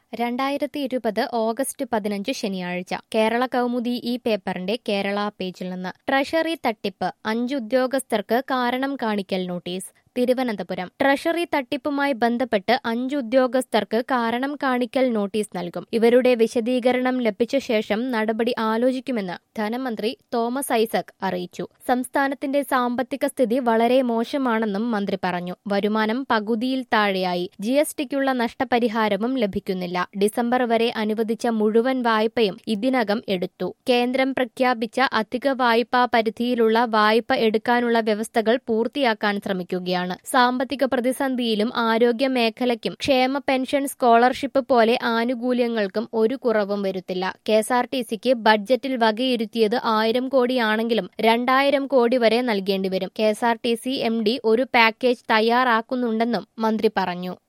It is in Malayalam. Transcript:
രണ്ടായിരത്തി ഇരുപത് ഓഗസ്റ്റ് പതിനഞ്ച് ശനിയാഴ്ച കേരള കൗമുദി ഈ പേപ്പറിന്റെ കേരള പേജിൽ നിന്ന് ട്രഷറി തട്ടിപ്പ് അഞ്ച് ഉദ്യോഗസ്ഥർക്ക് കാരണം കാണിക്കൽ നോട്ടീസ് തിരുവനന്തപുരം ട്രഷറി തട്ടിപ്പുമായി ബന്ധപ്പെട്ട് അഞ്ച് ഉദ്യോഗസ്ഥർക്ക് കാരണം കാണിക്കൽ നോട്ടീസ് നൽകും ഇവരുടെ വിശദീകരണം ലഭിച്ച ശേഷം നടപടി ആലോചിക്കുമെന്ന് ധനമന്ത്രി തോമസ് ഐസക് അറിയിച്ചു സംസ്ഥാനത്തിന്റെ സാമ്പത്തിക സ്ഥിതി വളരെ മോശമാണെന്നും മന്ത്രി പറഞ്ഞു വരുമാനം പകുതിയിൽ താഴെയായി ജി എസ് ടിക്കുള്ള നഷ്ടപരിഹാരവും ലഭിക്കുന്നില്ല ഡിസംബർ വരെ അനുവദിച്ച മുഴുവൻ വായ്പയും ഇതിനകം എടുത്തു കേന്ദ്രം പ്രഖ്യാപിച്ച അധിക വായ്പാ പരിധിയിലുള്ള വായ്പ എടുക്കാനുള്ള വ്യവസ്ഥകൾ പൂർത്തിയാക്കാൻ ശ്രമിക്കുകയാണ് സാമ്പത്തിക പ്രതിസന്ധിയിലും ആരോഗ്യ മേഖലയ്ക്കും ക്ഷേമ പെൻഷൻ സ്കോളർഷിപ്പ് പോലെ ആനുകൂല്യങ്ങൾക്കും ഒരു കുറവും വരുത്തില്ല കെ എസ് ആർ ടി സിക്ക് ബഡ്ജറ്റിൽ വകയിരുത്തിയത് ആയിരം കോടിയാണെങ്കിലും രണ്ടായിരം കോടി വരെ നൽകേണ്ടിവരും K S R T C M D ഒരു പാക്കേജ് തയ്യാറാക്കുന്നുണ്ടെന്നും മന്ത്രി പറഞ്ഞു